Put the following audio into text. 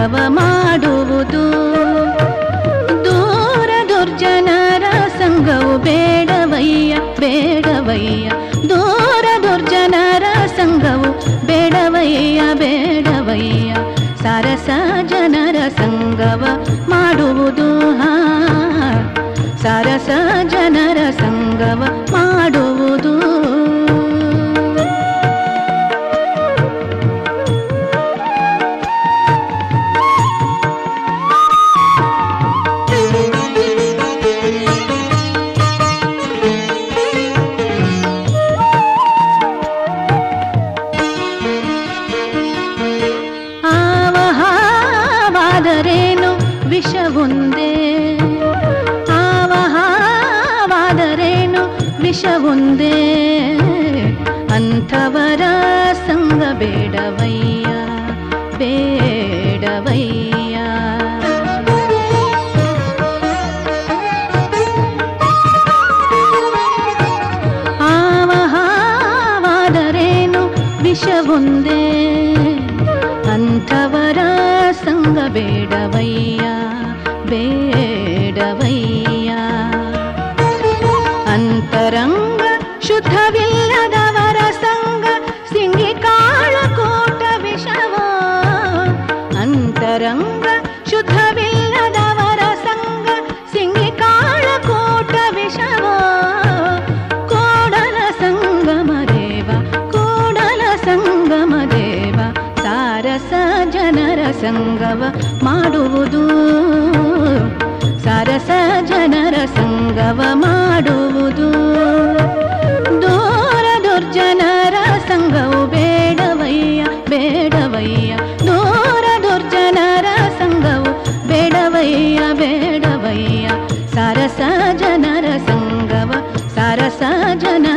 ಸಂಗವ ಮಾಡುವುದು ದೂರ ದುರ್ಜನರ ಸಂಗವು ಬೇಡವಯ್ಯ ಬೇಡವಯ್ಯ ದೂರ ದುರ್ಜನರ ಸಂಗವು ಬೇಡವಯ್ಯ ಬೇಡವಯ್ಯ ಸರಸ ಜನರ ಸಂಗವ ಮಾಡುವುದು ಹಾ ಸರಸ ಜನರ ಸಂಗವ ಮಾಡುವುದು ಆವಹಾವಾದರೇನು ವಿಷವೊಂದೇ ಆವಹಾವಾದರೇನು ವಿಷವೊಂದೇ ಅಂಥವರ ಸಂಗ ಬೇಡವಯ್ಯ ಬೇಡವಯ್ಯ ಆವಹಾವಾದರೇನು ವಿಷವೊಂದೇ ಅಂಥವರ ಸಂಗ ಬೇಡವಯ್ಯ ಬೇಡವಯ್ಯ ಅಂತರಂಗ ಶುದ್ಧವಿಲ್ಲದವರ ಸಂಗ ಸಿಂಗಿ ಕಾಳಕೋಟ ವಿಷವ ಅಂತರಂಗ ಶುದ್ಧವಿಲ್ಲದವರ ಸಂಗ ಸಿಂಗಿ ಕಾಳಕೋಟ ವಿಷವ ಕೋಡಲ ಸಂಗಮ ದೇವ ಕೋಡಲ ಸಂಗಮ ದೇವ ಸಾರಸ ಜನರ ಸಂಗವ ಮಾಡುವುದು ಸರಸ ಜನರ ಸಂಗವ ಮಾಡುವುದು ದೂರ ದುರ್ಜನರ ಸಂಗವು ಬೇಡವಯ್ಯ ಬೇಡವಯ್ಯ ದೂರ ದುರ್ಜನರ ಸಂಗವು ಬೇಡವಯ್ಯ ಬೇಡವಯ್ಯ ಸರಸ ಜನರ ಸಂಗವ ಸರಸ ಜನ